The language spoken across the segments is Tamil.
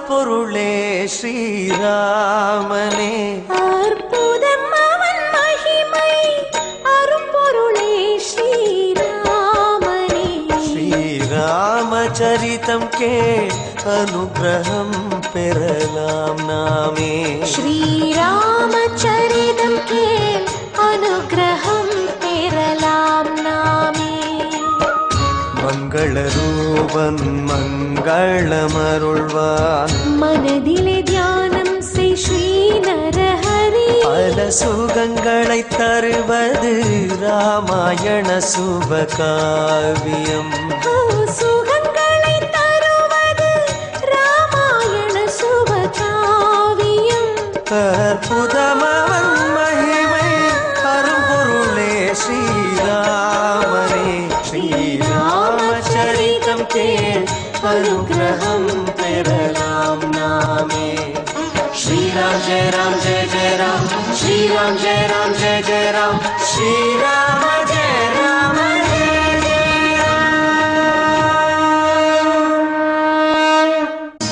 பொருளே ஸ்ரீராமனே அற்புதம் அவன் மகிமை அரும்பொருளே ஸ்ரீராமனே ஸ்ரீராமச்சரிதம் கே அனுகிரகம் பெறலாம் நாமே ஸ்ரீராமச்சரிதம் கேள் அனுகிரகம் பெறலாம் நாமே மங்கள ரூபன் மங்களமருள்வான் மனதிலே தியானம் செய் ஸ்ரீ நரஹரி பல சுகங்களை தருவது ராமாயண சுபகாவியம் ஓ, சுகங்களை தருவது ராமாயண சுபகாவியம் அற்புதமவன் மகிமை அரும்பொருளே ஸ்ரீராமனே ஸ்ரீராமச்சரிதம் கேள் அனுகிரகம் பெறலாம் நாமே ஸ்ரீராம் ஜெய ராம் ஜெய ஜெய ராம் ஸ்ரீராம் ஜெய ராம் ஜெய ஜெய ராம் ஸ்ரீராம ஜெய ராம ஜெய ஜெய ராம்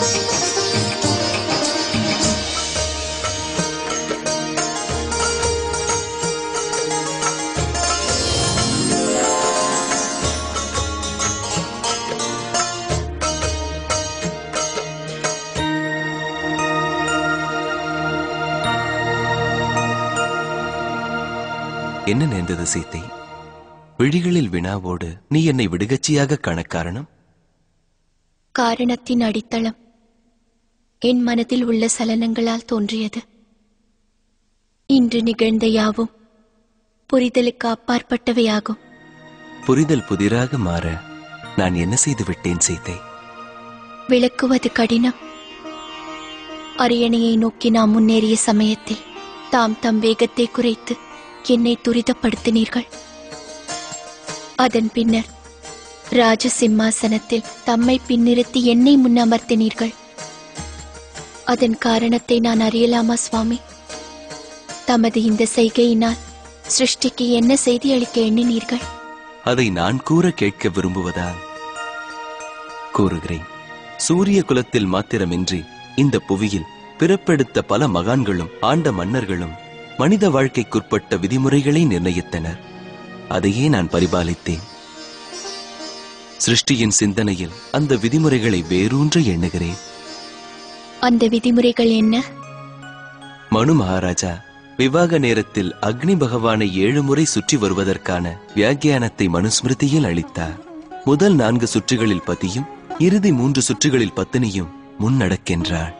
என்ன நேர்ந்தது சீத்தை விழிகளில் வினாவோடு நீ என்னை விடுகச்சியாக காண காரணம் காரணத்தின் அடித்தளம் என் மனதில் உள்ள சலனங்களால் தோன்றியது இன்று நிகழ்ந்த யாவும் புரிதலுக்கு அப்பாற்பட்டவையாகும் புரிதல் புதிராக மாற நான் என்ன செய்து விட்டேன் சீத்தை விளக்குவது கடினம் அரியணையை நோக்கி நாம் முன்னேறிய சமயத்தில் தாம் தம் வேகத்தை குறைத்து என்னை துரிதப்படுத்தினீர்கள் அதன் பின்னர் ராஜ சிம்மாசனத்தில் தம்மை பின்னிறுத்தி என்னை முன்னமர்த்தினீர்கள் அதன் காரணத்தை நான் அறியலாமா சுவாமி தமது இந்த செய்கையினால் சிருஷ்டிக்கு என்ன செய்தி அளிக்க எண்ணினீர்கள் அதை நான் கூற கேட்க விரும்புவதால் கூறுகிறேன் சூரிய குலத்தில் மாத்திரமின்றி இந்த புவியில் பிறப்பெடுத்த பல மகான்களும் ஆண்ட மன்னர்களும் மனித வாழ்க்கைக்குட்பட்ட விதிமுறைகளை நிர்ணயித்தனர் அதையே நான் பரிபாலித்தேன் சிருஷ்டியின் சிந்தனையில் அந்த விதிமுறைகளை வேரூன்ற எண்ணுகிறேன் அந்த விதிமுறைகள் என்ன மனு மகாராஜா விவாக நேரத்தில் அக்னி பகவானை ஏழு முறை சுற்றி வருவதற்கான வியாக்கியானத்தை மனுஸ்மிருதியில் அளித்தார் முதல் நான்கு சுற்றுகளில் பதியும் இறுதி மூன்று சுற்றுகளில் பத்தினியும் முன்னடக்கின்றாள்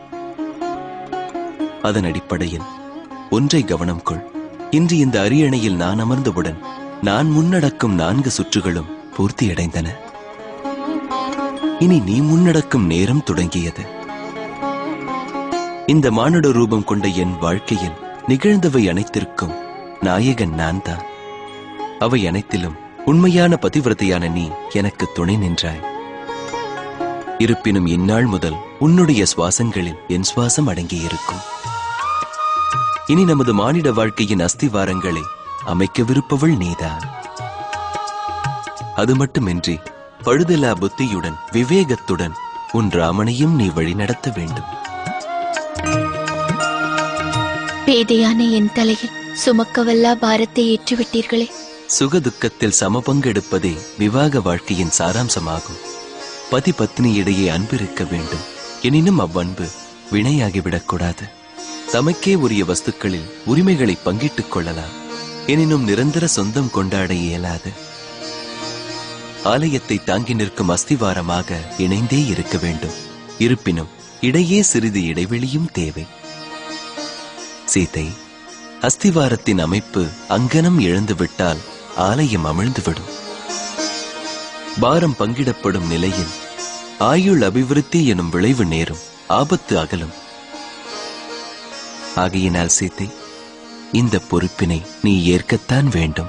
அதன் அடிப்படையில் ஒன்றை கவனம் கொள் இன்று இந்த அரியணையில் நான் அமர்ந்தவுடன் நான் முன்னடக்கும் நான்கு சுற்றுகளும் பூர்த்தியடைந்தன இனி நீ முன்னடக்கும் நேரம் தொடங்கியது இந்த மானுட ரூபம் கொண்ட என் வாழ்க்கையில் நிகழ்ந்தவை அனைத்திற்கும் நாயகன் நான் தான் அவை அனைத்திலும் உண்மையான பதிவிரதையான நீ எனக்கு துணை நின்றாய் இருப்பினும் இந்நாள் முதல் உன்னுடைய சுவாசங்களில் என் சுவாசம் அடங்கியிருக்கும் இனி நமது மானிட வாழ்க்கையின் அஸ்திவாரங்களை அமைக்கவிருப்பவள் நீதான் அது மட்டுமின்றி பழுதில்லா புத்தியுடன் விவேகத்துடன் உன் ராமனையும் நீ வழிநடத்த வேண்டும் பேதையான என் தலையில் சுமக்கவல்லா பாரத்தை ஏற்றுவிட்டீர்களே சுகதுக்கத்தில் சமபங்கெடுப்பதே விவாக வாழ்க்கையின் சாராம்சமாகும் பதி பத்னி இடையே அன்பு இருக்க வேண்டும் எனினும் அவ்வன்பு வினையாகிவிடக்கூடாது தமக்கே உரிய வஸ்துக்களில் உரிமைகளை பங்கிட்டுக் கொள்ளலாம் எனினும் நிரந்தர சொந்தம் கொண்டாட இயலாது ஆலயத்தை தாங்கி நிற்கும் அஸ்திவாரமாக இணைந்தே இருக்க வேண்டும் இருப்பினும் இடையே சிறிது இடைவெளியும் தேவை சீதை அஸ்திவாரத்தின் அமைப்பு அங்கனம் இழந்துவிட்டால் ஆலயம் அமிழ்ந்துவிடும் பாரம் பங்கிடப்படும் நிலையில் ஆயுள் அபிவிருத்தி எனும் விளைவு நேரும் ஆபத்து அகலும் ஆகையினால் சீதை இந்த பொறுப்பினை நீ ஏற்கத்தான் வேண்டும்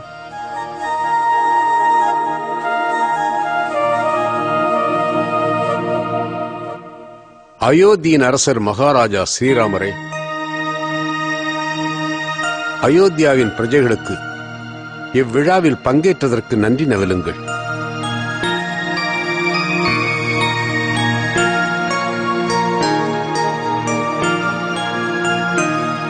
அயோத்தியின் அரசர் மகாராஜா ஸ்ரீராமரே அயோத்தியாவின் பிரஜைகளுக்கு இவ்விழாவில் பங்கேற்றதற்கு நன்றி நவிலுங்கள்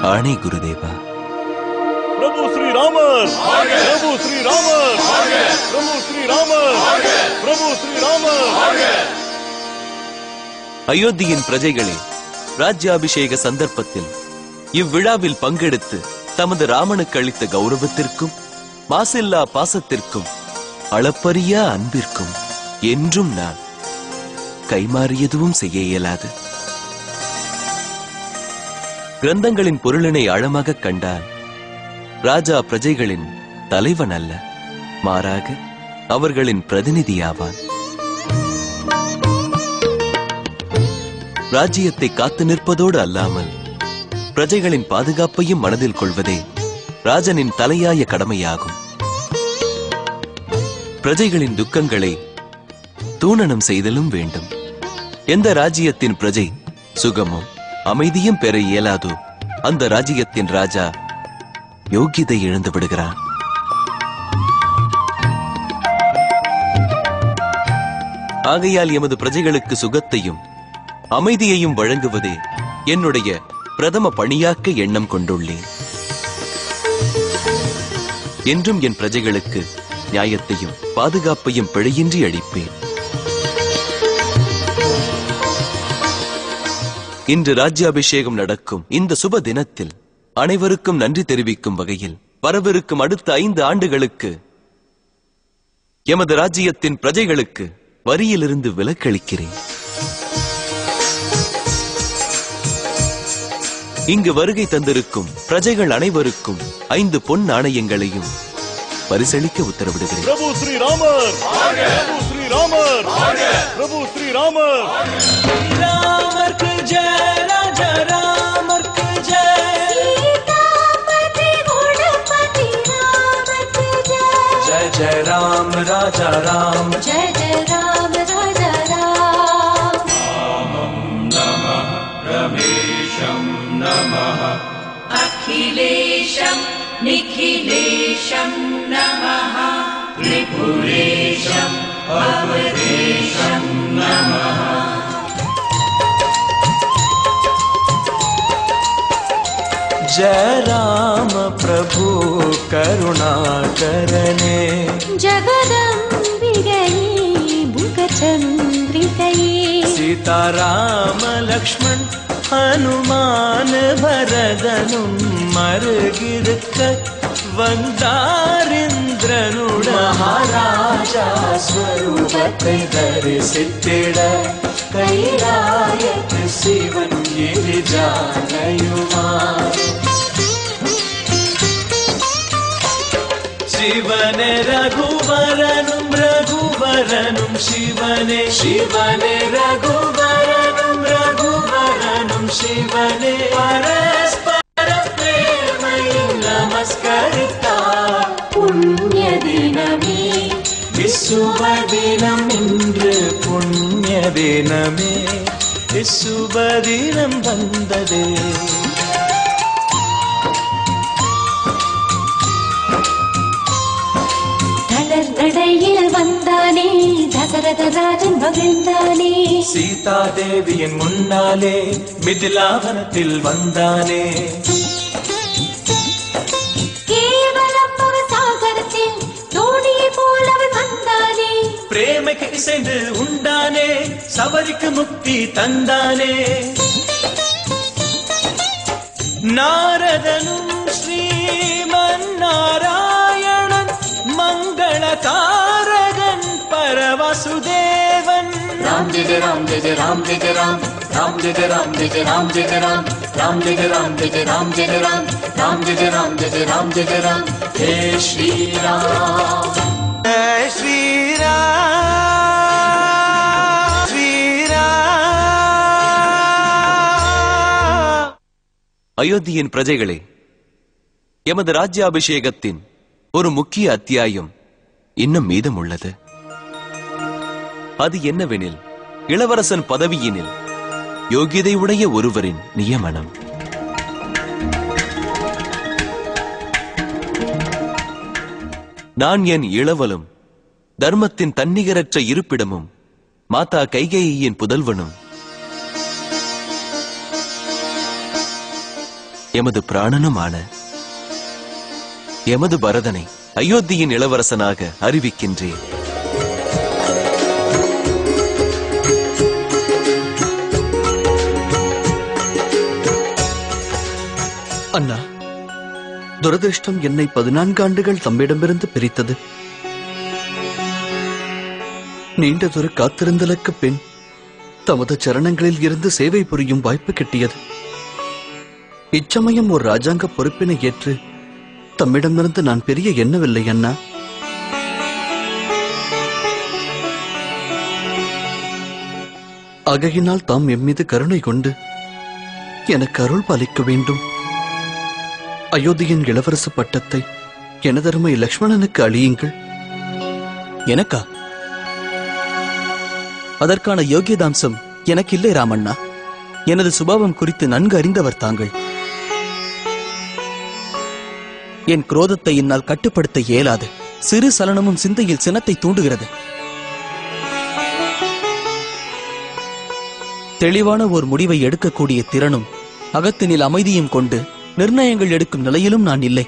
ஆணை குருதேவா பிரபு ஸ்ரீ ராமர் பிரபு ஸ்ரீ ராமர் பிரபு ஸ்ரீ ராமர் பிரபு ஸ்ரீ ராமர் அயோத்தியின் பிரஜைகளே ராஜ்யாபிஷேக சந்தர்ப்பத்தில் இவ்விழாவில் பங்கெடுத்து தமது ராமனுக்கு அளித்த கௌரவத்திற்கும் மாசில்லா பாசத்திற்கும் அளப்பரிய அன்பிற்கும் என்றும் நான் கைமாறி எதுவும் செய்ய இயலாது கிரந்தங்களின் பொருளினை ஆழமாக கண்டால் ராஜா பிரஜைகளின் தலைவன் அல்ல மாறாக அவர்களின் பிரதிநிதியாவான் ராஜ்யத்தை காத்து நிற்பதோடு அல்லாமல் பிரஜைகளின் பாதுகாப்பையும் மனதில் கொள்வதே ராஜனின் தலையாய கடமையாகும் பிரஜைகளின் துக்கங்களை தூணனம் செய்தலும் வேண்டும் எந்த ராஜ்யத்தின் பிரஜை சுகமும் அமைதியும் பெற இயலாதோ அந்த ராஜ்யத்தின் ராஜா யோகிதை இழந்து விடுகிறான் ஆகையால் எமது பிரஜைகளுக்கு சுகத்தையும் அமைதியையும் வழங்குவதே என்னுடைய பிரதம பணியாக்க எண்ணம் கொண்டுள்ளேன் என்றும் என் பிரஜைகளுக்கு நியாயத்தையும் பாதுகாப்பையும் பிழையின்றி அளிப்பேன் இன்று ராஜ்யாபிஷேகம் நடக்கும் இந்த சுப தினத்தில் அனைவருக்கும் நன்றி தெரிவிக்கும் வகையில் வரவிருக்கும் அடுத்த ஐந்து ஆண்டுகளுக்கு எமது ராஜ்யத்தின் பிரஜைகளுக்கு வரியிலிருந்து விலக்களிக்கிறேன் இங்கு வருகை தந்திருக்கும் பிரஜைகள் அனைவருக்கும் ஐந்து பொன் நாணயங்களையும் பரிசளிக்க உத்தரவிடுகிறேன் பிரபு ஸ்ரீ ராமர் பிரபு ஸ்ரீ ராமர் பிரபு ஸ்ரீ ராமர் सीतापति गुणपति राम की जय जय जय राम राजा राम जय जय राम राजा राम अखिलेशं निखिलेशं नमः त्रिपुरेशम् अवधेशं नमः जय राम प्रभु करुणाकरणे जगदम्बिगये मुखचन्द्रिकये सीताराम लक्ष्मण हनुमान भरदனும் மருகிருக்க வந்தாரிந்திரனுட மகாராஜா ஸ்வரூபத்தை தரிசித்திட கைலாயத்து சிவன் எரிஜானையுமார் ശിവനെ രഘുവരനും രഘുവരനും ശിവനെ ശിവനെ രഘുവരനും രഘുവരനും ശിവനെ പരസ്പര പ്രേമയിൽ നമസ്കരിത്താ पुण्यदिनमे വിശുഭദിനം ഇன்று പുണ്യ ദിനമേ വിശുഭദിനം വന്നതേ தளர் நடையில் வந்தானே தசரத ராஜன் மகிழ்ந்தானே சீதாதேவியின் முன்னாலே மிதிலாவனத்தில் வந்தானே கேவலம் ஒரு சாகரத்தில் தோணியை போல் அவன் வந்தானே பிரேமைக்கு இசைந்து உண்டானே சபரிக்கு முக்தி தந்தானே நாரதனும் ஸ்ரீமன் நாராயணன் மங்களகாரகன் பரவசுதேவன் राम जय जय राम जय जय राम जय जय राम राम जय जय राम जय जय राम जय जय राम राम जय जय राम जय जय राम जय जय राम राम जय जय राम जय जय राम जय जय राम हे श्री राम जय श्री राम श्री राम அயோத்தியின் பிரஜைகளே எமது ராஜ்யாபிஷேகத்தின் ஒரு முக்கிய அத்தியாயம் இன்னும் மீதம் உள்ளது அது என்னவெனில் இளவரசன் பதவியினில் யோகியதை உடைய ஒருவரின் நியமனம் நான் என் இளவலும் தர்மத்தின் தன்னிகரற்ற இருப்பிடமும் மாதா கைகேயியின் புதல்வனும் எமது பிராணனுமான எமது பரதனை அயோத்தியின் இளவரசனாக அறிவிக்கின்றேன் அண்ணா துரதிருஷ்டம் என்னை பதினான்கு ஆண்டுகள் தம்மிடமிருந்து பிரித்தது நீண்ட தூர காத்திருந்தலுக்கு பின் தமது சரணங்களில் இருந்து சேவை புரியும் வாய்ப்பு கிட்டியது இச்சமயம் ஒரு ராஜாங்க பொறுப்பினை ஏற்று தம்மிடமிருந்து நான் பெரிய எண்ணவில்லை அண்ணா ஆகையினால் தாம் எம்மீது கருணை கொண்டு எனக்கு அருள் பாலிக்க வேண்டும் அயோத்தியின் இளவரசு பட்டத்தை எனதருமை லக்ஷ்மணனுக்கு அழியுங்கள் எனக்கா அதற்கான யோகியதாம்சம் எனக்கு இல்லை ராமண்ணா எனது சுபாவம் குறித்து நன்கு அறிந்தவர் தாங்கள் என் குரோதத்தை என்னால் கட்டுப்படுத்த இயலாது சிறு சலனமும் சிந்தையில் சினத்தை தூண்டுகிறது தெளிவான ஒரு முடிவை எடுக்கக்கூடிய திறனும் அகத்தினில் அமைதியும் கொண்டு நிர்ணயங்கள் எடுக்கும் நிலையிலும் நான் இல்லை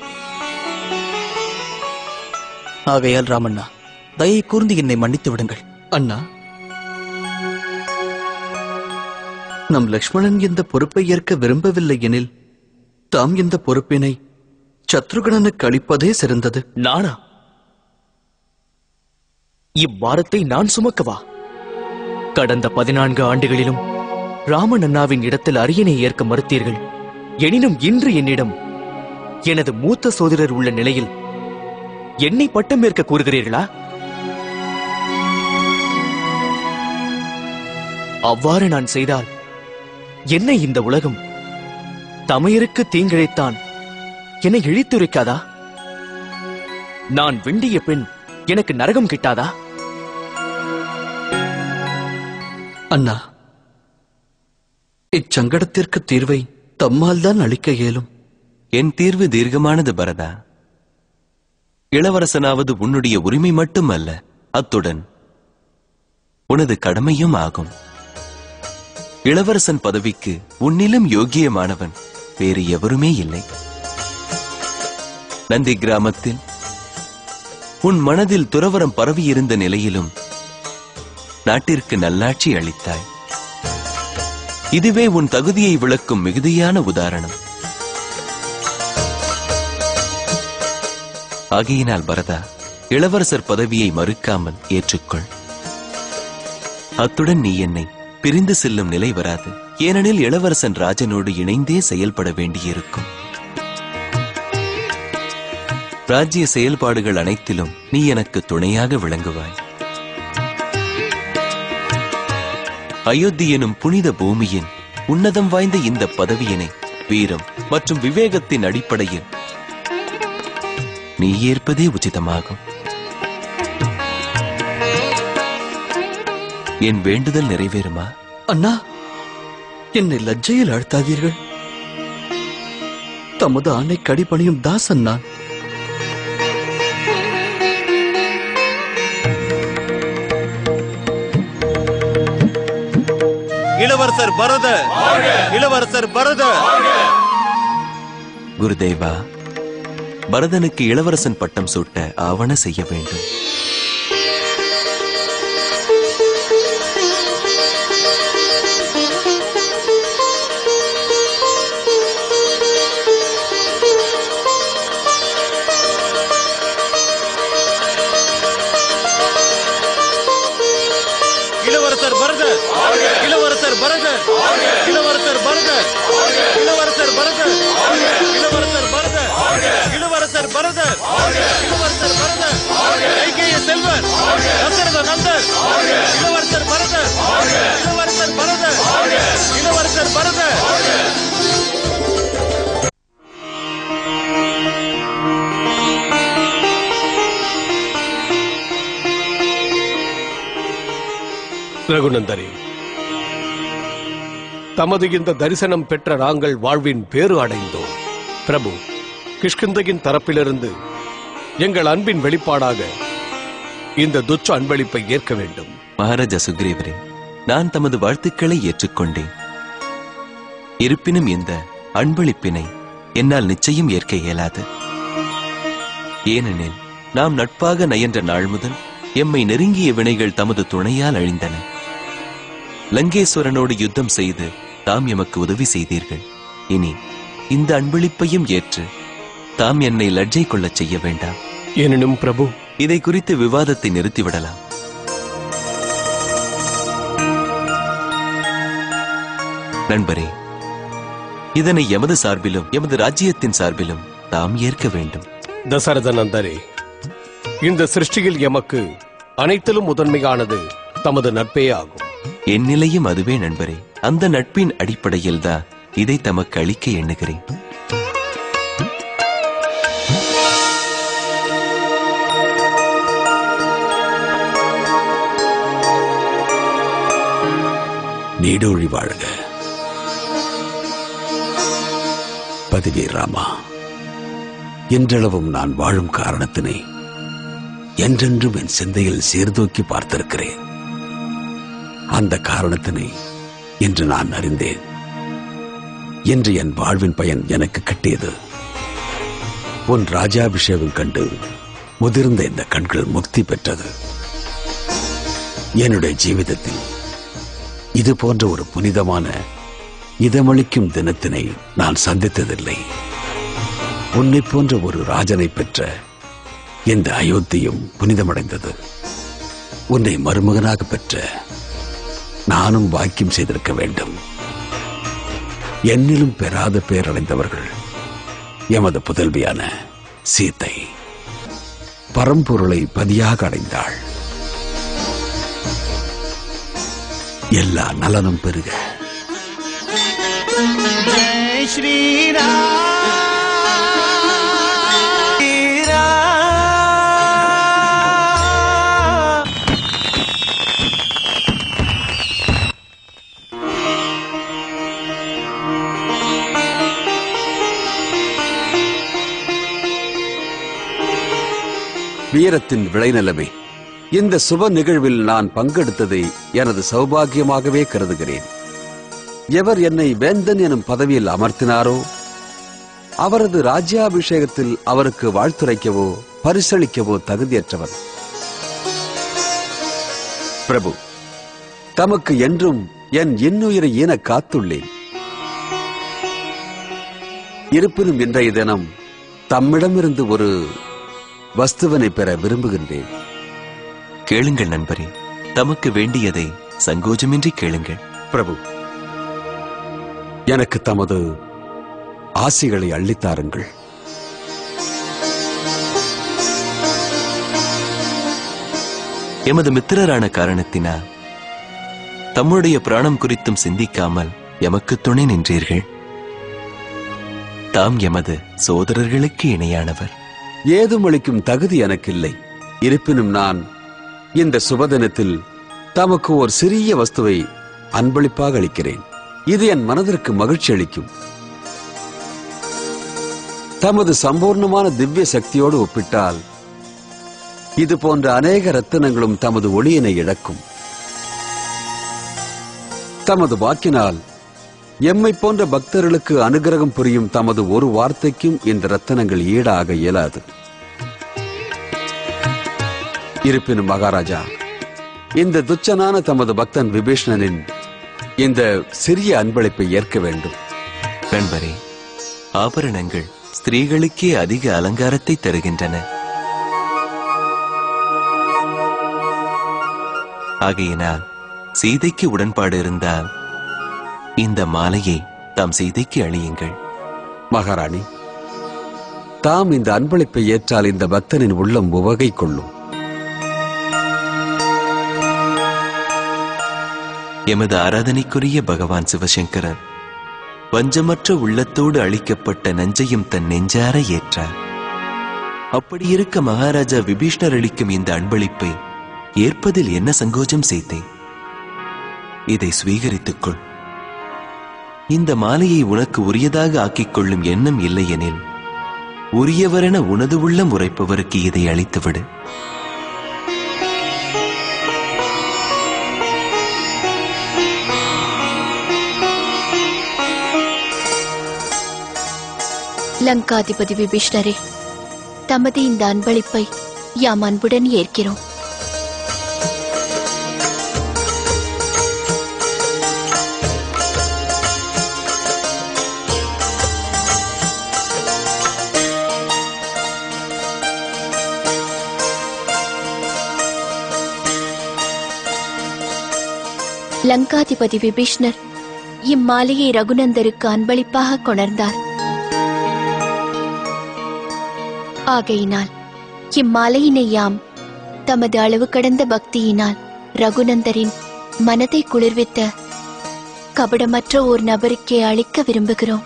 ஆகையால் ராமண்ணா தயை கூர்ந்து என்னை மன்னித்து விடுங்கள் அண்ணா நம் லக்ஷ்மணன் இந்த பொறுப்பை ஏற்க விரும்பவில்லை எனில் தாம் இந்த பொறுப்பினை சத்ருகணனுக்கு அளிப்பதே சிறந்தது நானா இவ்வாரத்தை நான் சுமக்கவா கடந்த பதினான்கு ஆண்டுகளிலும் ராமன் அண்ணாவின் இடத்தில் அரியணை ஏற்க மறுத்தீர்கள் எனினும் இன்று என்னிடம் எனது மூத்த சோதரர் உள்ள நிலையில் என்னை பட்டம் ஏற்க கூறுகிறீர்களா அவ்வாறு நான் செய்தால் என்ன இந்த உலகம் தமையருக்கு தீங்கிழைத்தான் என்னை இழித்துரைக்காதா நான் விண்டிய பெண் எனக்கு நரகம் கிட்டாதா அண்ணா இச்சங்கடத்திற்கு தீர்வை தம்மால் தான் அளிக்க இயலும் என் தீர்வு தீர்க்கமானது பரதா இளவரசனாவது உன்னுடைய உரிமை மட்டுமல்ல அத்துடன் உனது கடமையும் ஆகும் இளவரசன் பதவிக்கு உன்னிலும் யோக்கியமானவன் வேறு எவருமே இல்லை நந்தி கிராமத்தில் உன் மனதில் துறவரம் பரவியிருந்த நிலையிலும் நாட்டிற்கு நல்லாட்சி அளித்தாய் இதுவே உன் தகுதியை விளக்கும் மிகுதியான உதாரணம் ஆகையினால் பரதா இளவரசர் பதவியை மறுக்காமல் ஏற்றுக்கொள் அத்துடன் நீ என்னை பிரிந்து செல்லும் நிலை வராது ஏனெனில் இளவரசன் ராஜனோடு இணைந்தே செயல்பட வேண்டியிருக்கும் ராஜ்ய செயல்பாடுகள் அனைத்திலும் நீ எனக்கு துணையாக விளங்குவாய் அயோத்தி எனும் புனித பூமியின் உன்னதம் வாய்ந்த இந்த பதவியினை வீரம் மற்றும் விவேகத்தின் அடிப்படையில் நீ ஏற்பதே உச்சிதமாகும் என் வேண்டுதல் நிறைவேறுமா அண்ணா என்னை லஜ்ஜையில் ஆழ்த்தாதீர்கள் தமது ஆணை கடிபணியும் தாசன் நான் இளவரசர் பரத இளவரசர் பரத குருதேவா பரதனுக்கு இளவரசன் பட்டம் சூட்ட ஆவண செய்ய வேண்டும் இளவரசர் பரத இளவரசர் பரத இளவரசர் பரத இளவரசர் பரத இளவரசர் பரத இளவரசர் பரத இளவரசர் பரத கைகேய செல்வர் தசரத நந்தர் இளவரசர் பரத இளவரசர் பரத இளவரசர் பரத ரகுநந்தரே தமது இந்த தரிசனம் பெற்ற நாங்கள் வாழ்வின் பேறு அடைந்தோம் பிரபு கிஷ்கிந்தையின் தரப்பிலிருந்து எங்கள் அன்பின் வெளிப்பாடாக இந்த துச்ச அன்பளிப்பை ஏற்க வேண்டும் மகாராஜா சுக்ரீவரே நான் தமது வாழ்த்துக்களை ஏற்றுக்கொண்டேன் இருப்பினும் இந்த அன்பளிப்பினை என்னால் நிச்சயம் ஏற்க இயலாது ஏனெனில் நாம் நட்பாக நயன்ற நாள் முதல் எம்மை நெருங்கிய வினைகள் தமது துணையால் அழிந்தன லங்கேஸ்வரனோடு யுத்தம் செய்து தாம் எமக்கு உதவி செய்தீர்கள் இனி இந்த அன்பளிப்பையும் ஏற்று தாம் என்னை லஜ்ஜை கொள்ளச் செய்ய வேண்டாம் எனினும் பிரபு இதை குறித்து விவாதத்தை நிறுத்திவிடலாம் நண்பரே இதனை எமது சார்பிலும் எமது ராஜ்யத்தின் சார்பிலும் தாம் ஏற்க வேண்டும் தசரத நந்தரே இந்த சிருஷ்டியில் எமக்கு அனைத்திலும் முதன்மையானது தமது நட்பே ஆகும் என் நிலையும் அதுவே நண்பரே அந்த நட்பின் அடிப்படையில் தான் இதை தமக்கு அளிக்க எண்ணுகிறேன் நீடோழி வாழ்க பதிவே ராமா என்றளவும் நான் வாழும் காரணத்தினை என்றென்றும் என் சிந்தையில் சீர்தூக்கி பார்த்திருக்கிறேன் அந்த காரணத்தினை இன்று நான் அறிந்தேன் இன்று என் வாழ்வின் பயன் எனக்கு கிட்டியது உன் ராஜாபிஷேகம் கண்டு முதிர்ந்த இந்த கண்கள் முக்தி பெற்றது என்னுடைய ஜீவிதத்தில் இது போன்ற ஒரு புனிதமான இதமளிக்கும் தினத்தினை நான் சந்தித்ததில்லை உன்னை போன்ற ஒரு ராஜனை பெற்ற இந்த அயோத்தியும் புனிதமடைந்தது உன்னை மருமகனாக பெற்ற நானும் வாக்கியம் செய்திருக்க வேண்டும் என்னிலும் பெறாத பேரடைந்தவர்கள் எமது புதல்வியான சீத்தை பரம்பொருளை பதியாக அடைந்தாள் எல்லா நலனும் பெருக जय श्री राम வீரத்தின் விளைநிலமே இந்த சுப நிகழ்வில் நான் பங்கெடுத்ததை எனது சௌபாகியமாகவே கருதுகிறேன் எவர் என்னை வேந்தன் எனும் பதவியில் அமர்த்தினாரோ அவரது ராஜ்யாபிஷேகத்தில் அவருக்கு வாழ்த்துரைக்கவோ பரிசளிக்கவோ தகுதியற்றவர் பிரபு தமக்கு என்றும் என் இன்னுயிரை ஈன காத்துள்ளேன் இருப்பினும் இன்றைய தினம் தம்மிடமிருந்து ஒரு வஸ்துவனை பெற விரும்புகின்றேன் கேளுங்கள் நண்பரே தமக்கு வேண்டியதை சங்கோஜமின்றி கேளுங்கள் பிரபு எனக்கு தமது ஆசிகளை அள்ளித்தாருங்கள் எமது மித்திரரான காரணத்தினால் தம்முடைய பிராணம் குறித்தும் சிந்திக்காமல் எமக்கு துணை நின்றீர்கள் தாம் எமது சோதரர்களுக்கு இணையானவர் ஏதும் அளிக்கும் தகுதி எனக்கில்லை இருப்பினும் நான் இந்த சுபதினத்தில் தமக்கு ஒரு சிறிய வஸ்துவை அன்பளிப்பாக அளிக்கிறேன் இது என் மனதிற்கு மகிழ்ச்சி அளிக்கும் தமது சம்பூர்ணமான திவ்ய சக்தியோடு ஒப்பிட்டால் இது போன்ற அநேக ரத்தினங்களும் தமது ஒளியினை இழக்கும் தமது வாக்கினால் எம்மை போன்ற பக்தர்களுக்கு அனுகிரகம் புரியும் தமது ஒரு வார்த்தைக்கும் இந்த ரத்தனங்கள் ஈடாக இயலாது இருப்பினும் மகாராஜா இந்த துச்சனான தமது பக்தன் விபீஷ்ணனின் இந்த சிறிய அன்பளிப்பை ஏற்க வேண்டும் நண்பரே ஆபரணங்கள் ஸ்திரீகளுக்கே அதிக அலங்காரத்தை தருகின்றன ஆகையினால் சீதைக்கு உடன்பாடு இருந்தால் இந்த மாலையை தாம் சீதைக்கு அழியுங்கள் மகாராணி தாம் இந்த அன்பளிப்பை ஏற்றால் இந்த பக்தனின் உள்ளம் உவகை கொள்ளும் எமது ஆராதனைக்குரிய பகவான் சிவசங்கரர் வஞ்சமற்ற உள்ளத்தோடு அளிக்கப்பட்ட நஞ்சையும் தன் நெஞ்சார ஏற்றார் அப்படி இருக்க மகாராஜா விபீஷ்ணர் அளிக்கும் இந்த அன்பளிப்பை ஏற்பதில் என்ன சங்கோஜம் செய்தேன் இதை ஸ்வீகரித்துக் கொள் இந்த மாலையை உனக்கு உரியதாக ஆக்கிக் கொள்ளும் எண்ணம் இல்லையெனில் உரியவரென உனது உள்ளம் உரைப்பவருக்கு இதை அளித்துவிடு லங்காதிபதி விபீஷ்ணரே தமது இந்த அன்பளிப்பை யாம் அன்புடன் ஏற்கிறோம் லங்காதிபதி விபீஷ்ணர் இம்மாலையை ரகுநந்தருக்கு அன்பளிப்பாக கொணர்ந்தார் ஆகையினால் இம்மாலையினை யாம் தமது அளவு கடந்த பக்தியினால் ரகுநந்தரின் மனதை குளிர்வித்த கபடமற்ற ஓர் நபருக்கே அளிக்க விரும்புகிறோம்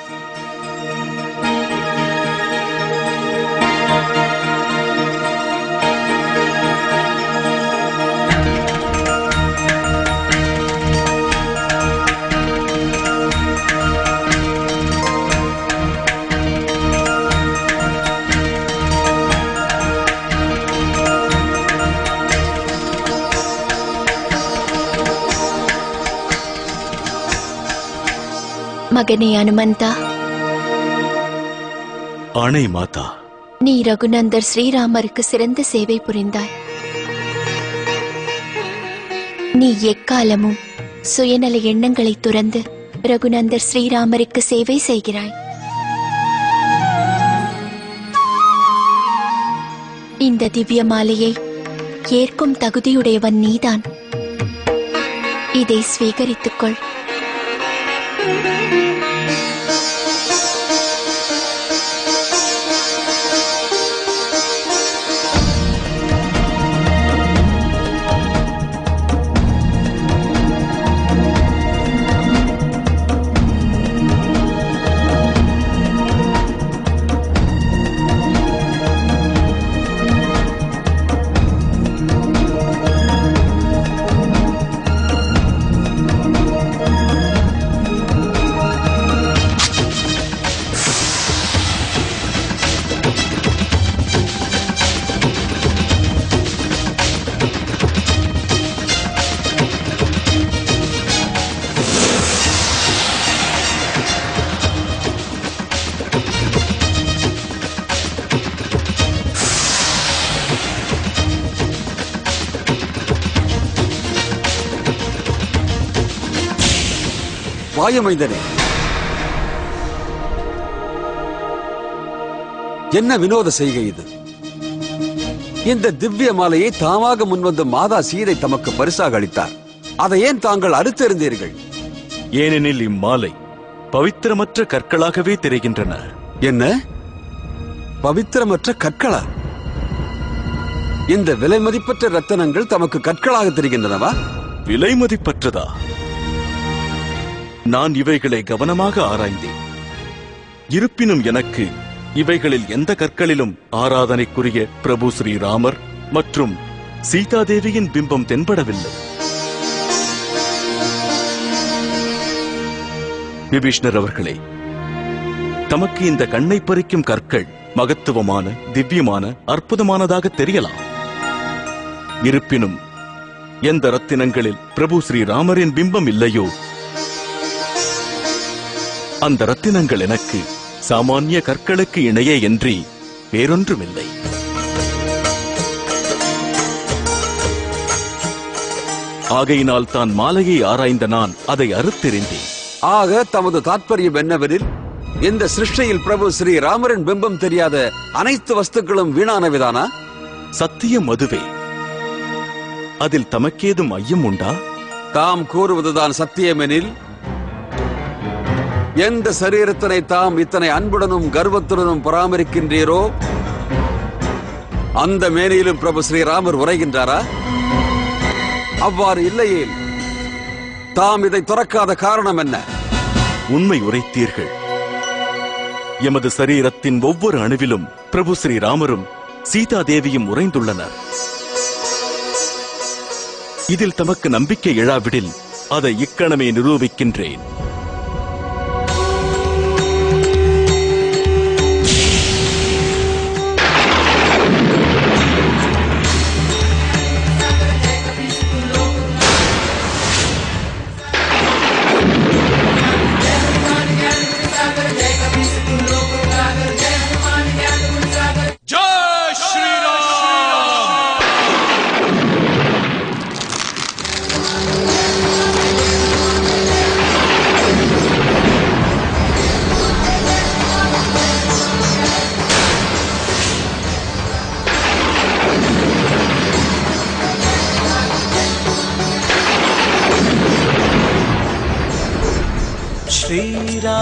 மகனே அனுமந்தா ஆணை மாதா நீ ரகுநந்தர் ஸ்ரீராமருக்கு சிறந்த சேவை புரிந்தாய் நீ எக்காலமும் சுயநல எண்ணங்களை துறந்து ரகுநந்தர் ஸ்ரீராமருக்கு சேவை செய்கிறாய் இந்த திவ்ய மாலையை ஏற்கும் தகுதியுடையவன் நீதான் இதை ஸ்வீகரித்துக் கொள் வாயமைந்தனே என்ன வினோத செய்கை இது இந்த திவ்ய மாலையை தாமாக முன்வந்த மாதா சீதை தமக்கு பரிசாக அளித்தார் அதை ஏன் தாங்கள் அறுத்தெறிந்தீர்கள் ஏனெனில் இம்மாலை பவித்திரமற்ற கற்களாகவே தெரிகின்றன என்ன பவித்திரமற்ற கற்களா இந்த விலை மதிப்பற்ற ரத்தனங்கள் தமக்கு கற்களாக தெரிகின்றனவா விலை மதிப்பற்றதா நான் இவைகளை கவனமாக ஆராய்ந்தேன் இருப்பினும் எனக்கு இவைகளில் எந்த கற்களிலும் ஆராதனைக்குரிய பிரபு ஸ்ரீராமர் மற்றும் சீதாதேவியின் பிம்பம் தென்படவில்லை விபீஷ்ணர் அவர்களே தமக்கு இந்த கண்ணை பறிக்கும் கற்கள் மகத்துவமான திவ்யமான அற்புதமானதாக தெரியலாம் இருப்பினும் எந்த ரத்தினங்களில் பிரபு ஸ்ரீராமரின் பிம்பம் இல்லையோ அந்த ரத்தினங்கள் எனக்கு சாமானிய கற்களுக்கு இணையே என்று வேறொன்றுமில்லை ஆகையினால் தான் மாலையை ஆராய்ந்த நான் அதை அறுத்தெறிந்தேன் ஆக தமது தாற்பயம் என்னவெனில் இந்த சிருஷ்டியில் பிரபு ஸ்ரீ ராமரின் பிம்பம் தெரியாத அனைத்து வஸ்துக்களும் வீணானவிதானா சத்தியம் அதுவே அதில் தமக்கேதும் ஐயம் உண்டா தாம் கூறுவதுதான் சத்தியமெனில் எந்த சரீரத்தினை தாம் இத்தனை அன்புடனும் கர்வத்துடனும் பராமரிக்கின்றீரோ அந்த மேனியிலும் பிரபு ஸ்ரீராமர் உரைகின்றாரா அவ்வாறு இல்லையேல் தாம் இதை துறக்காத காரணம் என்ன உண்மை உரைத்தீர்கள் எமது சரீரத்தின் ஒவ்வொரு அணுவிலும் பிரபு ஸ்ரீராமரும் சீதா தேவியும் உறைந்துள்ளனர் இதில் தமக்கு நம்பிக்கை எழாவிடில் அதை இக்கணமே நிரூபிக்கின்றேன்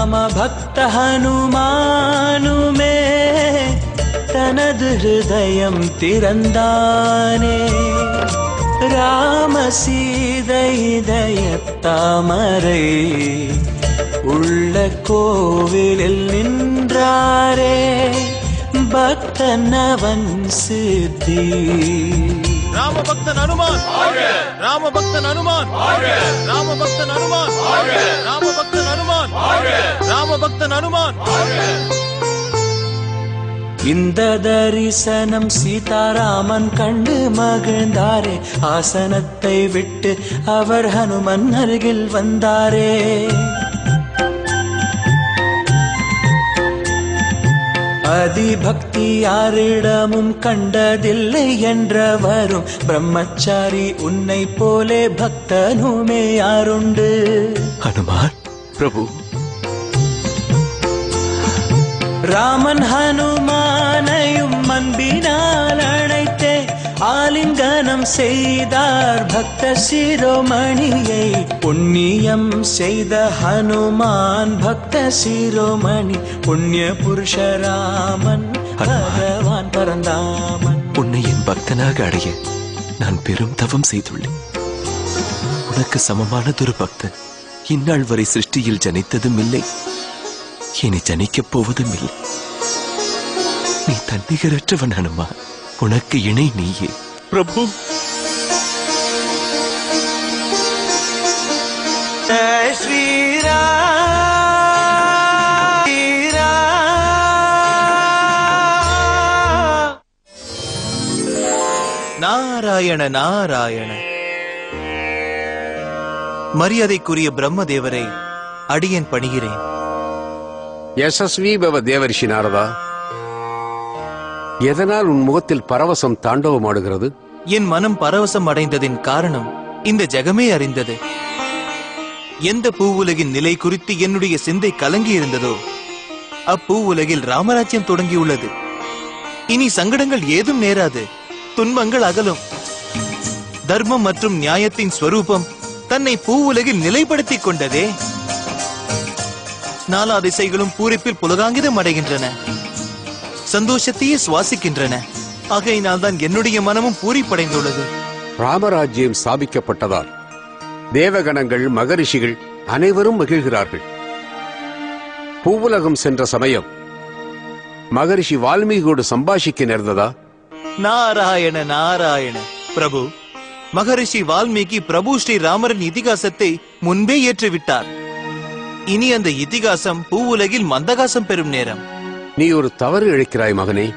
ராமபக்த ஹனுமானுமே தனது ஹிருதயம் திறந்தானே ராம சீதை இதயத்தாமரை உள்ள கோவிலில் நின்றாரே பக்தனவன் சித்தி ராமபக்தன் அனுமான் ராமபக்தன் அனுமான் ராமபக்தன் அனுமான் ராமபக்தன் அனுமான் ராமபக்தன் அனுமான் இந்த தரிசனம் சீதாராமன் கண்டு மகிழ்ந்தாரே ஆசனத்தை விட்டு அவர் ஹனுமன் அருகில் வந்தாரே அதிபக்தி யாரிடமும் கண்டதில்லை என்றவரும் பிரம்மச்சாரி உன்னை போலே பக்தனுமே யாருண்டு ஹனுமான் பிரபு ராமன் ஹனுமானையும் அன்பினால் அழைத்தே ஆலிங்கனம் செய்தார் பக்த சிரோமணியை புண்ணியம் செய்த ஹனுமான் பக்த சிரோமணி புண்ணிய புருஷராமன் பகவான் பரந்தாமன் உன்னை என் பக்தனாக அடைய நான் பெரும் தவம் செய்துள்ளேன் உனக்கு சமமானதொரு பக்தன் இந்நாள் வரை சிருஷ்டியில் ஜனித்ததும் இல்லை இனி ஜனிக்கப் போவதும் இல்லை நீ தன்னிகரற்றவன் ஹனுமா உனக்கு இணை நீயே பிரபு ஜெய் ஸ்ரீராம் நாராயண நாராயண மரியாதைக்குரிய பிரம்மதேவரை அடியேன் பணிகிறேன் யசஸ்வி பவ தேவரிஷி நாரதா எதனால் உன் முகத்தில் பரவசம் தாண்டவமாடுகிறது என் மனம் பரவசம் அடைந்ததின் காரணம் இந்த ஜெகமே அறிந்தது எந்த பூவுலகின் நிலை குறித்து என்னுடைய சிந்தை கலங்கி இருந்ததோ அப்பூவுலகில் ராமராஜ்யம் தொடங்கியுள்ளது இனி சங்கடங்கள் ஏதும் நேராது துன்பங்கள் அகலும் தர்மம் மற்றும் நியாயத்தின் ஸ்வரூபம் தன்னை பூவுலகில் நிலைப்படுத்திக் கொண்டதே நாலா திசைகளும் பூரிப்பில் புலகாங்கிதம் அடைகின்றன சந்தோஷத்தையே சுவாசிக்கின்றன ஆகையினால் தான் என்னுடைய மனமும் பூரிப்படைந்துள்ளது ராமராஜ்யம் ஸ்தாபிக்கப்பட்டதால் தேவகணங்கள் மகரிஷிகள் அனைவரும் மகிழ்கிறார்கள் பூவுலகம் சென்ற சமயம் மகரிஷி வால்மீகியோடு சம்பாஷிக்க நேர்ந்ததா நாராயண நாராயண பிரபு மகரிஷி வால்மீகி பிரபு ஸ்ரீ ராமரின் இதிகாசத்தை முன்பே ஏற்றுவிட்டார் இனி அந்த இதிகாசம் பூவுலகில் மந்தகாசம் பெறும் நேரம் நீ ஒரு தவறு இழைக்கிறாய் மகனே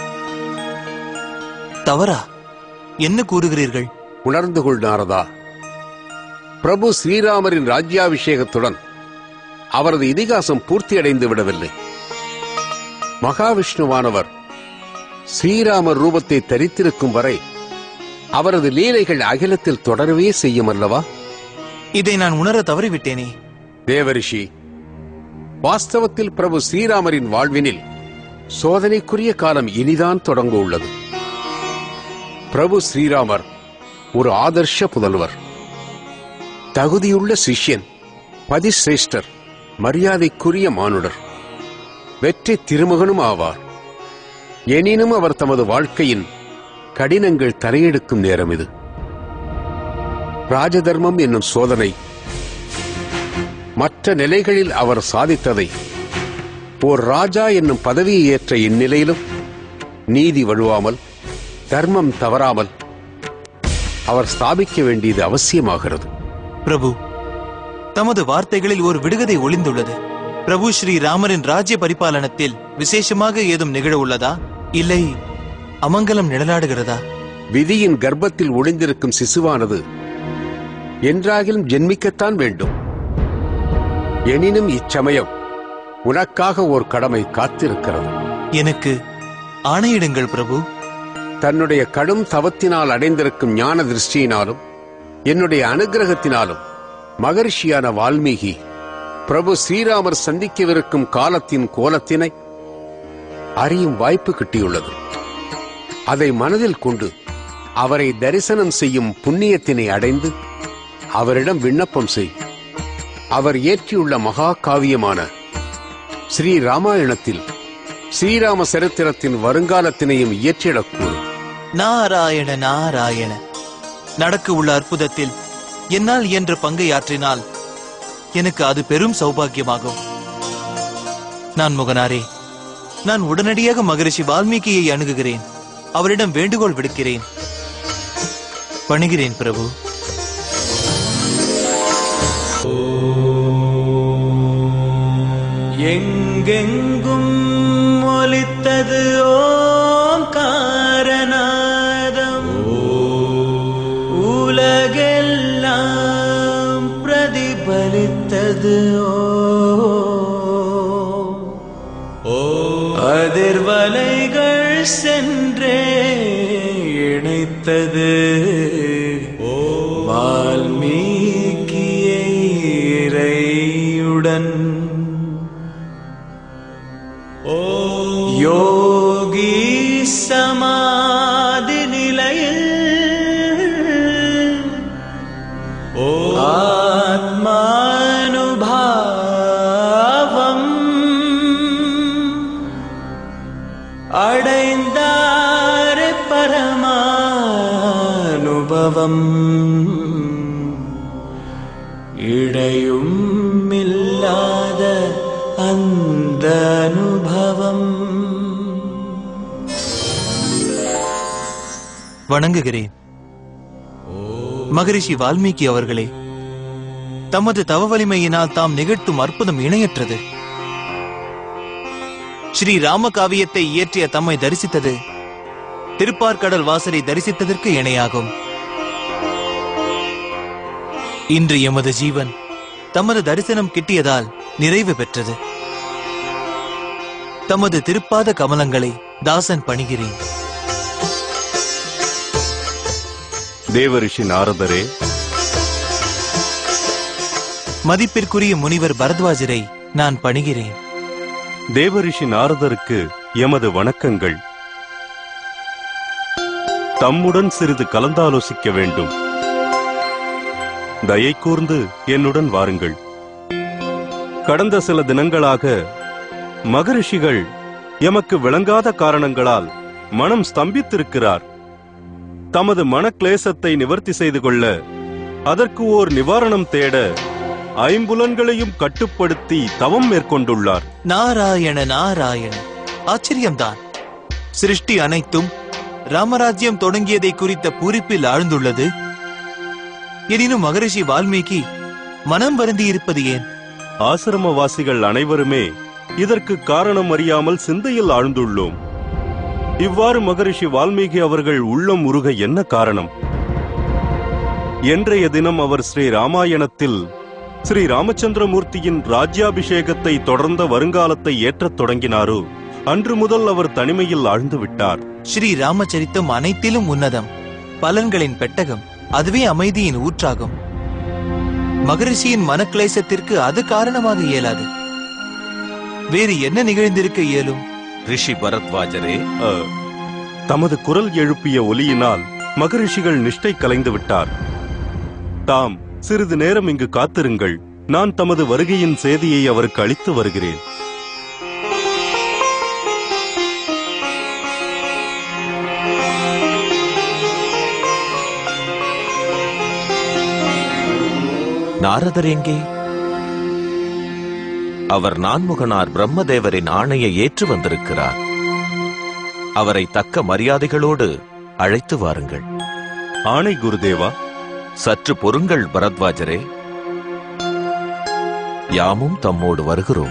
தவறா என்ன கூறுகிறீர்கள் உணர்ந்து கொள் நாரதா பிரபு ஸ்ரீராமரின் ராஜ்யாபிஷேகத்துடன் அவரது இதிகாசம் பூர்த்தியடைந்து விடவில்லை மகாவிஷ்ணுவானவர் ஸ்ரீராமர் ரூபத்தை தரித்திருக்கும் வரை அவரது லீலைகள் அகிலத்தில் தொடரவே செய்யும் அல்லவா இதை நான் உணர தவறிவிட்டேனே தேவரிஷி வாஸ்தவத்தில் பிரபு ஸ்ரீராமரின் வாழ்வினில் சோதனைக்குரிய காலம் இனிதான் தொடங்க உள்ளது பிரபு ஸ்ரீராமர் ஒரு ஆதர்ஷ புதல்வர் தகுதியுள்ள சிஷ்யன் பதிசிரேஷ்டர் மரியாதைக்குரிய மானுடர் வெற்றி திருமகனும் ஆவார் எனினும் அவர் தமது வாழ்க்கையின் கடினங்கள் தலையெடுக்கும் நேரம் இது ராஜதர்மம் என்னும் சோதனை மற்ற நிலைகளில் அவர் சாதித்ததை ஓர் ராஜா என்னும் பதவியை ஏற்ற இந்நிலையிலும் நீதி வழுவாமல் தர்மம் தவறாமல் அவர் ஸ்தாபிக்க வேண்டியது அவசியமாகிறது பிரபு தமது வார்த்தைகளில் ஒரு விடுகதை ஒளிந்துள்ளது பிரபு ஸ்ரீ ராமரின் ராஜ்ய பரிபாலனத்தில் விசேஷமாக ஏதும் நிகழ உள்ளதா இல்லை அமங்கலம் நிழலாடுகிறதா விதியின் கர்ப்பத்தில் ஒளிந்திருக்கும் சிசுவானது என்றாகிலும் ஜென்மிக்கத்தான் வேண்டும் எனினும் இச்சமயம் உனக்காக ஓர் கடமை காத்திருக்கிறது எனக்கு ஆணையிடுங்கள் பிரபு தன்னுடைய கடும் தவத்தினால் அடைந்திருக்கும் ஞான திருஷ்டியினாலும் என்னுடைய அனுகிரகத்தினாலும் மகரிஷியான வால்மீகி பிரபு ஸ்ரீராமர் சந்திக்கவிருக்கும் காலத்தின் கோலத்தினை அறியும் வாய்ப்பு கிட்டியுள்ளது அதை மனதில் கொண்டு அவரை தரிசனம் செய்யும் புண்ணியத்தினை அடைந்து அவரிடம் விண்ணப்பம் செய் அவர் இயற்றியுள்ள மகா காவியமான ஸ்ரீ ராமாயணத்தில் ஸ்ரீராம சரித்திரத்தின் வருங்காலத்தினையும் இயற்றிடக் கூறும் நாராயண நாராயண நடக்க உள்ள அற்புதத்தில் என்னால் இயன்ற பங்கை ஆற்றினால் எனக்கு அது பெரும் சௌபாகியமாகும் நான் முகனாரே நான் உடனடியாக மகரிஷி வால்மீகியை அணுகுகிறேன் அவரிடம் வேண்டுகோள் விடுக்கிறேன் பணிகிறேன் பிரபு எங்கெங்கும் ஒலித்தது ஓங்காரநாதம் உலகெல்லாம் பிரதிபலித்தது ஓ அதிர்வலைகள் சென்றே இணைத்தது ஓ வால்மீகியை இறையுடன் யோகி சமாதி நிலையில் ஆத்மானுபாவம் அடைந்தார் பரமானுபவம் இடையும் இல்லாத அந்த அனுபவம் வணங்குகிறேன் மகரிஷி வால்மீகி அவர்களே தமது தவ வலிமையினால் தாம் நிகழ்த்தும் அற்புதம் இணையற்றது ஸ்ரீ ராம காவியத்தை இயற்றிய தம்மை தரிசித்தது திருப்பார்கடல் வாசலை தரிசித்ததற்கு இணையாகும் இன்று எமது ஜீவன் தமது தரிசனம் கிட்டியதால் நிறைவு பெற்றது தமது திருப்பாத கமலங்களை தாசன் பணிகிறேன் தேவரிஷி நாரதரே மதிப்பிற்குரிய முனிவர் பரத்வாஜரை நான் பணிகிறேன் தேவரிஷி நாரதருக்கு எமது வணக்கங்கள் தம்முடன் சிறிது கலந்தாலோசிக்க வேண்டும் தயை கூர்ந்து என்னுடன் வாருங்கள் கடந்த சில தினங்களாக மகரிஷிகள் எமக்கு விளங்காத காரணங்களால் மனம் ஸ்தம்பித்திருக்கிறார் தமது மனக்லேசத்தை நிவர்த்தி செய்து கொள்ள அதற்கு ஓர் நிவாரணம் தேட ஐம்புலன்களையும் கட்டுப்படுத்தி தவம் மேற்கொண்டுள்ளார் நாராயண நாராயண ஆச்சரியம்தான் சிருஷ்டி அனைத்தும் ராமராஜ்யம் தொடங்கியதை குறித்த பூரிப்பில் ஆழ்ந்துள்ளது எனினும் மகரிஷி வால்மீகி மனம் வருந்தி இருப்பது ஏன் ஆசிரமவாசிகள் அனைவருமே இதற்கு காரணம் அறியாமல் சிந்தையில் ஆழ்ந்துள்ளோம் இவ்வாறு மகரிஷி வால்மீகி அவர்கள் உள்ளம் உருக என்ன காரணம் என்றைய தினம் அவர் ஸ்ரீ ராமாயணத்தில் ஸ்ரீ ராமச்சந்திரமூர்த்தியின் ராஜ்யாபிஷேகத்தை தொடர்ந்த வருங்காலத்தை ஏற்றத் தொடங்கினாரோ அன்று முதல் அவர் தனிமையில் ஆழ்ந்து விட்டார் ஸ்ரீ ராமச்சரித்தம் அனைத்திலும் உன்னதம் பலன்களின் பெட்டகம் அதுவே அமைதியின் ஊற்றாகும் மகரிஷியின் மனக்லேசத்திற்கு அது காரணமாக இயலாது வேறு என்ன நிகழ்ந்திருக்க இயலும் ரிஷி பரத்வாஜரே தமது குரல் எழுப்பிய ஒலியினால் மகரிஷிகள் நிஷ்டை கலைந்து விட்டார் தாம் சிறிது நேரம் இங்கு காத்திருங்கள் நான் தமது வருகையின் செய்தியை அவருக்கு அளித்து வருகிறேன் நாரதர் எங்கே அவர் நான்முகனார் பிரம்மதேவரின் ஆணையை ஏற்று வந்திருக்கிறார் அவரை தக்க மரியாதைகளோடு அழைத்து வாருங்கள் ஆணை குருதேவா சற்று பொறுங்கள் பரத்வாஜரே யாமும் தம்மோடு வருகிறோம்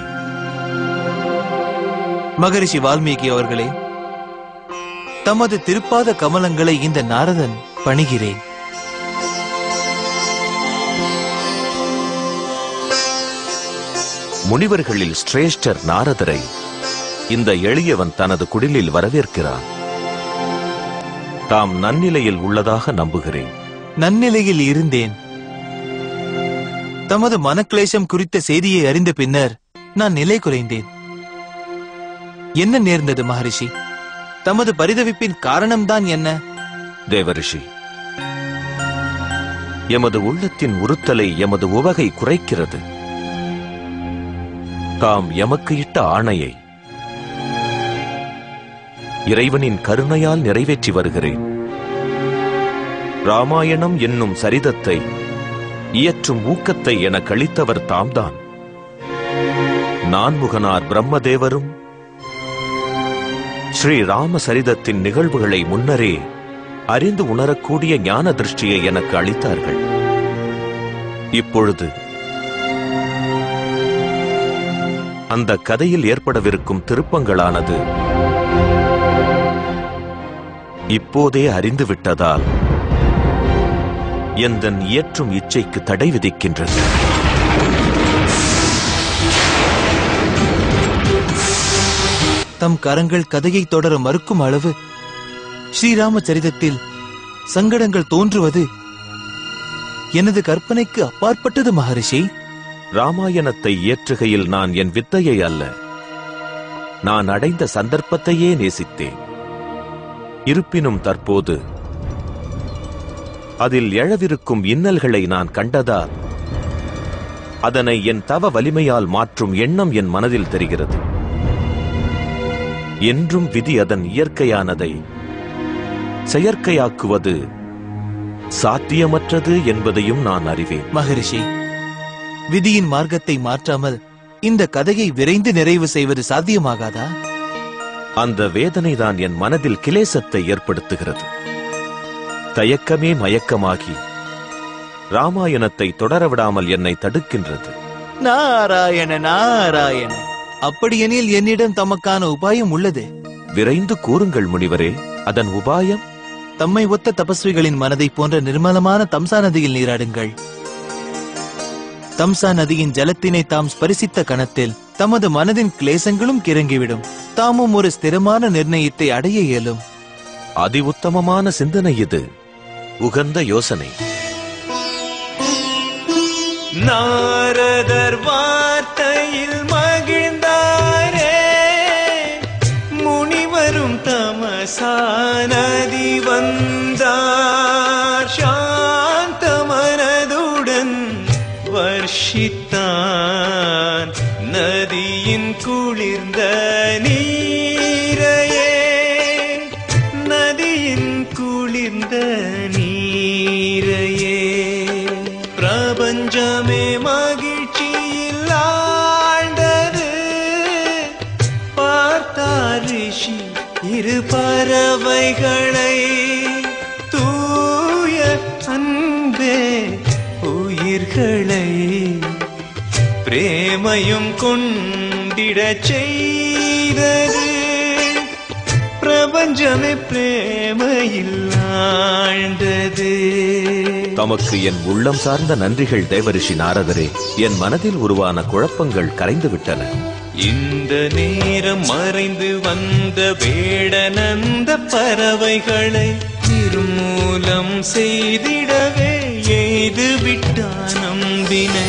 மகரிஷி வால்மீகி அவர்களே தமது திருப்பாத கமலங்களை இந்த நாரதன் பணிகிறேன் முனிவர்களில் சிரேஷ்டர் நாரதரை இந்த எளியவன் தனது குடிலில் வரவேற்கிறான் தாம் நன்னிலையில் உள்ளதாக நம்புகிறேன் நன்னிலையில் இருந்தேன் தமது மனக்லேசம் குறித்த செய்தியை அறிந்த பின்னர் நான் நிலை குலைந்தேன் என்ன நேர்ந்தது மகரிஷி தமது பரிதவிப்பின் காரணம்தான் என்ன தேவரிஷி எமது உள்ளத்தின் உறுத்தலை எமது உவகை குறைக்கிறது தாம் எமக்கு இட்ட ஆணையை இறைவனின் கருணையால் நிறைவேற்றி வருகிறேன் ராமாயணம் என்னும் சரிதத்தை இயற்றும் ஊக்கத்தை எனக்கு அளித்தவர் தாம்தான் நான்முகனார் பிரம்மதேவரும் ஸ்ரீ ராம சரிதத்தின் நிகழ்வுகளை முன்னரே அறிந்து உணரக்கூடிய ஞான திருஷ்டியை எனக்கு அளித்தார்கள் இப்பொழுது அந்த கதையில் ஏற்படவிருக்கும் திருப்பங்களானது இப்போதே அறிந்து விட்டதால் எந்தன் இயற்றும் இச்சைக்கு தடை விதிக்கின்றது தம் கரங்கள் கதையை தொடர மறுக்கும் அளவு ஸ்ரீராம சரிதத்தில் சங்கடங்கள் தோன்றுவது எனது கற்பனைக்கு அப்பாற்பட்டது மகரிஷி ராமாயணத்தை இயற்றுகையில் நான் என் வித்தையை அல்ல நான் அடைந்த சந்தர்ப்பத்தையே நேசித்தேன் இருப்பினும் தற்போது அதில் எழவிருக்கும் இன்னல்களை நான் கண்டதால் அதனை என் தவ வலிமையால் மாற்றும் எண்ணம் என் மனதில் தெரிகிறது என்றும் விதி அதன் இயற்கையானதை செயற்கையாக்குவது சாத்தியமற்றது என்பதையும் நான் அறிவேன் மகரிஷி விதியின் மார்க்கத்தை மாற்றாமல் இந்த கதையை விரைந்து நிறைவு செய்வது சாத்தியமாகாதா அந்த வேதனைதான் என் மனதில் கிலேசத்தை ஏற்படுத்துகிறது தயக்கமே மயக்கமாகி ராமாயணத்தை தொடரவிடாமல் என்னை தடுக்கின்றது நாராயண நாராயண அப்படியெனில் என்னிடம் தமக்கான உபாயம் உள்ளது விரைந்து கூறுங்கள் முனிவரே அதன் உபாயம் தம்மை ஒத்த தபஸ்விகளின் மனதை போன்ற நிர்மலமான தம்சா நதியில் நீராடுங்கள் தம்சா நதியின் ஜலத்தினை தாம் ஸ்பரிசித்த கணத்தில் தமது மனதின் கிளேசங்களும் கிறங்கிவிடும் தாமும் ஒரு ஸ்திரமான நிர்ணயத்தை அடைய இயலும் அதி உத்தமமான சிந்தனை இது உகந்த யோசனை நாரதர் வார்த்தையில் மகிழ்ந்தாரே முனிவரும் தமசானதி வந்தார் சாந்த மனதுடன் வர்ஷித்தான் நதியின் குளிர்ந்த நீரையே நதியின் குளிர்ந்த நீரையே பிரபஞ்சமே மகிழ்ச்சியில் ஆழ்ந்தது பார்த்தார் ரிஷி இரு பறவைகளை தூய அன்பே உயிர்களை பிரேமையும் கொண்டிடச் செய்தது பிரபஞ்சமே பிரேமையில் ஆழ்ந்தது தமக்கு என் உள்ளம் சார்ந்த நன்றிகள் தேவரிஷி நாரதரே என் மனதில் உருவான குழப்பங்கள் கரைந்து விட்டன இந்த நேரம் மறைந்து வந்த வேடனந்த பறவைகளை நிர்மூலம் செய்திடவே எய்து விட்டான் நம்பினை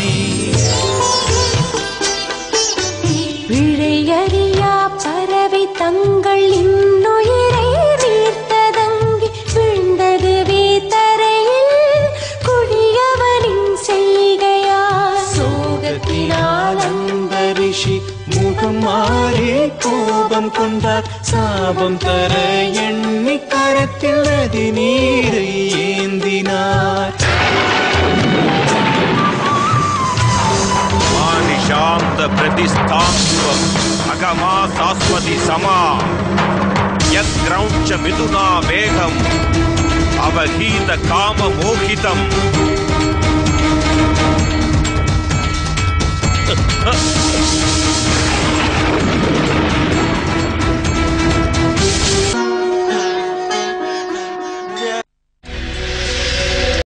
விழையறியா பறவை தங்கள் இன்னுயிரை நீர்த்ததங்கி விழுந்ததுவே தரையில் குடியவனின் செய்கையால் சோகத்தினால் அந்த ரிஷி முகம் மாறி கோபம் கொண்டார் சாபம் தர எண்ணி கரத்தில் நதி நீரை ஏந்தினார் निशान्त प्रतिस्थात्वम् अगमा सास्वति समा यद्ग्रौञ्च मिथुना वेगम् अवहीत काम मोहितम्